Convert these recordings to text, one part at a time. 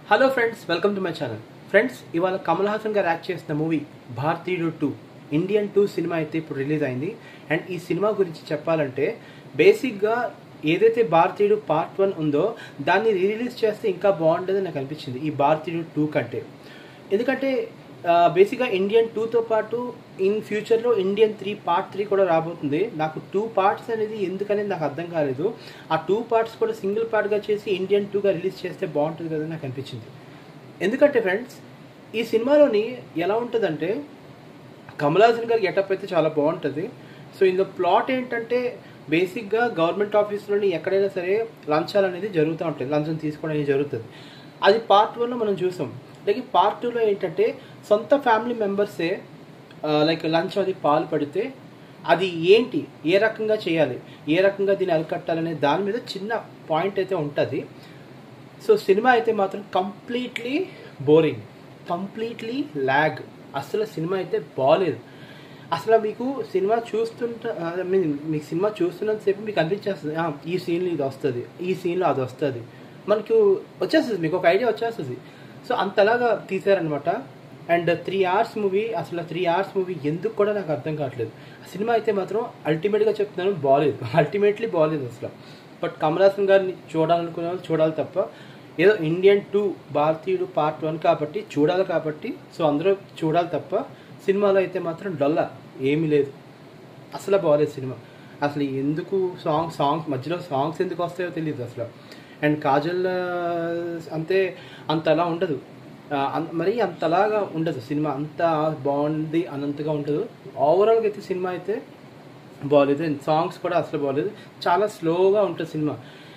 hello friends welcome to my channel friends ఇవాళ కమల్ హాసన్ గారు act చేసిన మూవీ భారతీయుడు టూ ఇండియన్ టూ సినిమా అయితే ఇప్పుడు రిలీజ్ అయింది అండ్ ఈ సినిమా గురించి చెప్పాలంటే బేసిక్గా ఏదైతే భారతీయుడు పార్ట్ వన్ ఉందో దాన్ని రిలీజ్ చేస్తే ఇంకా బాగుంటుంది నాకు అనిపించింది ఈ భారతీయుడు టూ కంటే ఎందుకంటే బేసిక్గా ఇండియన్ టూతో పాటు ఇన్ ఫ్యూచర్లో ఇండియన్ త్రీ పార్ట్ త్రీ కూడా రాబోతుంది నాకు టూ పార్ట్స్ అనేది ఎందుకనేది నాకు అర్థం కాలేదు ఆ టూ పార్ట్స్ కూడా సింగిల్ పార్ట్గా చేసి ఇండియన్ టూగా రిలీజ్ చేస్తే బాగుంటుంది కదా నాకు అనిపించింది ఎందుకంటే ఫ్రెండ్స్ ఈ సినిమాలోని ఎలా ఉంటుందంటే కమల్ హాసన్ గారి గెటప్ అయితే చాలా బాగుంటుంది సో ఇందులో ప్లాట్ ఏంటంటే బేసిక్గా గవర్నమెంట్ ఆఫీస్లోని ఎక్కడైనా సరే లంచాలు అనేది జరుగుతూ ఉంటాయి లంచం తీసుకోవడం అనేది జరుగుతుంది అది పార్ట్ వన్లో మనం చూసాం లైక్ పార్ట్ టూలో ఏంటంటే సొంత ఫ్యామిలీ మెంబర్సే లైక్ లంచం అది పాలు పడితే అది ఏంటి ఏ రకంగా చేయాలి ఏ రకంగా దీన్ని అరికట్టాలనే దాని మీద చిన్న పాయింట్ అయితే ఉంటుంది సో సినిమా అయితే మాత్రం కంప్లీట్లీ బోరింగ్ కంప్లీట్లీ ల్యాగ్ అసలు సినిమా అయితే బాగాలేదు అసలు మీకు సినిమా చూస్తుంట ఐ మీన్ మీకు సినిమా చూస్తున్నంతసేపు మీకు అనిపించేస్తుంది "ఆ, ఈ సీన్లో ఇది వస్తుంది ఈ సీన్లో అది వస్తుంది మనకు వచ్చేస్తుంది మీకు ఒక ఐడియా వచ్చేస్తుంది సో అంతలాగా తీసారనమాట అండ్ త్రీ అవర్స్ మూవీ అసలు త్రీ అవర్స్ మూవీ ఎందుకు కూడా నాకు అర్థం కావట్లేదు ఆ సినిమా అయితే మాత్రం అల్టిమేట్గా చెప్తున్నాను బాగాలేదు అల్టిమేట్లీ బాగాలేదు అసలు బట్ కమల్ హాసన్ గారిని చూడాలనుకునే వాళ్ళు చూడాలి తప్ప ఏదో Indian two Bharateeyudu part one కాబట్టి చూడాలి కాబట్టి సో అందరూ చూడాలి తప్ప సినిమాలో అయితే మాత్రం డొల్ల ఏమీ లేదు అసలు బాగాలేదు సినిమా అసలు ఎందుకు సాంగ్ సాంగ్స్ మధ్యలో సాంగ్స్ ఎందుకు వస్తాయో తెలియదు అసలు అండ్ కాజల్ ఆ, అంతే అంతలా ఉండదు ఆ, అన్- మరి అంతలాగా ఉండదు సినిమా అంత బాగుంది అనంతగా ఉండదు ఓవరాల్గా అయితే సినిమా అయితే బాగాలేదు అండ్ సాంగ్స్ కూడా అసలు బాగాలేదు చాలా స్లోగా ఉంటుంది సినిమా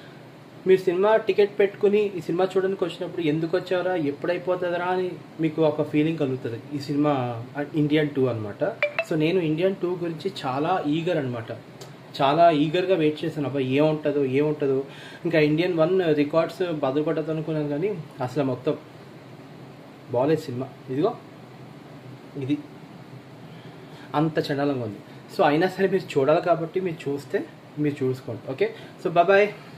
మీరు సినిమా టికెట్ పెట్టుకుని ఈ సినిమా చూడడానికి వచ్చినప్పుడు ఎందుకు వచ్చారా ఎప్పుడైపోతుందరా అని మీకు ఒక ఫీలింగ్ కలుగుతుంది ఈ సినిమా ఇండియన్ టూ అనమాట సో నేను ఇండియన్ టూ గురించి చాలా ఈగర్ అనమాట చాలా ఈగర్గా వెయిట్ చేశాను అబ్బా ఏముంటుందో ఏముంటుందో ఇంకా ఇండియన్ వన్ రికార్డ్స్ బదులుపడదు అనుకున్నాను కానీ అసలు మొత్తం బాగాలేదు సినిమా ఇదిగో ఇది అంత చండాలంగా ఉంది సో అయినా సరే మీరు చూడాలి కాబట్టి మీరు చూస్తే మీరు చూసుకోండి ఓకే సో బాయ్